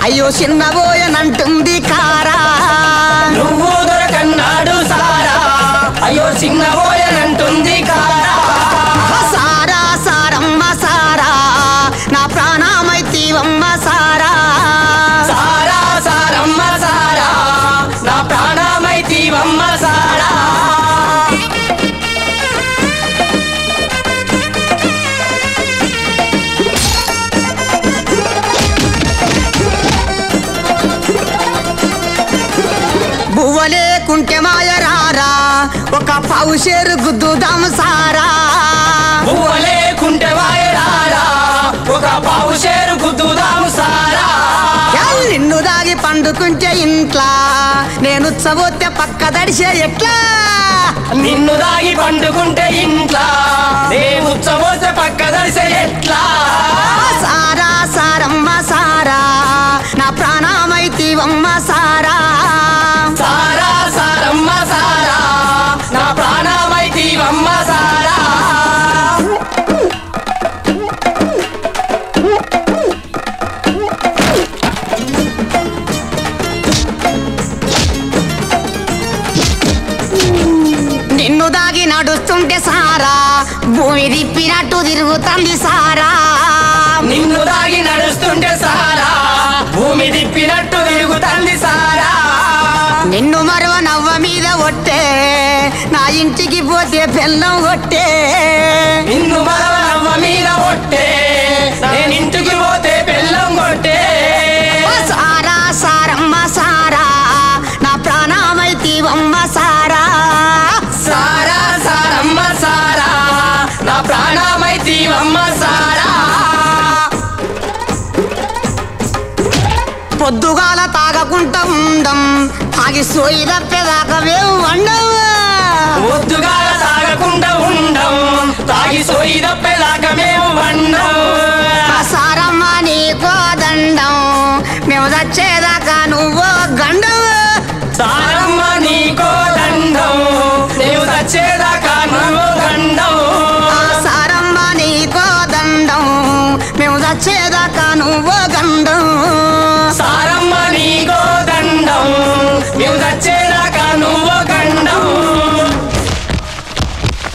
అయ్యో చిన్నబోయనంటుంది కారా నువ్వు దొరకన్నాడు సారా అయ్యో చిన్న పోయనంటుంది కారా సారా సారమ్మ సారా నా ప్రాణమైతీవమ్మ సారా సారా సారమ్మ సారా నా ప్రాణమైతీవమ్మ సారా బువ్వలేకుంటే మాయరారా ఒక పౌషేరు గుద్దుదాం సారా పువ్వలేకుంటే వాయరారా ఒక పావు షేరు గుద్దుదాము సారా ఎల్ నిన్ను దాగి పండుకుంటే ఇంట్లా నేను చబోతే పక్క దడిసే ఎట్లా నిన్ను దాగి పండుకుంటే ఇంట్లా నేను ఉచ్చబోతే పక్క దరిసే ఎట్లా సారా సారమ్మ సారా నా ప్రాణమైతీవమ్మ సారా సారా సారమ్మ సారా నా ప్రాణమైతీవమ్మ సారా నిన్ను దాగి నడుస్తుంటే సారా భూమి తిప్పినట్టు తిరుగుతుంది సారా నిన్ను దాగి నడుస్తుంటే సారా భూమి తిప్పినట్టు తిరుగుతుంది సారా నిన్ను మరో నవ్వ మీద ఒట్టే నా ఇంటికి పోతే బెల్లం కొట్టే నిన్ను మరవనవ్వ మీద ఒట్టే నేను ఇంటికి పోతే బెల్లం కొట్టే ఓ సారా సారమ్మ సారా నా ప్రాణమైతీవమ్మ సారా సారా సారమ్మ సారా నా ప్రాణమైతీవమ్మ సారా పొద్దుగాల తాగకుంటా ఉండం తాగి సోయి తప్పేదాకా మేము వండవు ముద్దుగా తాగకుండా ఉండం తాగి సోయి తప్పేదాకా మేము వండం ఆ సారమ్మ నీకో దండం మేము చచ్చేదాకా నువ్వు గండం సారమ్మ నీకో దండం నీవు చచ్చేదాకా నువ్వు దండం ఆ సారమ్మ నీకో దండం మేము చచ్చేదాకా నువ్వు గండం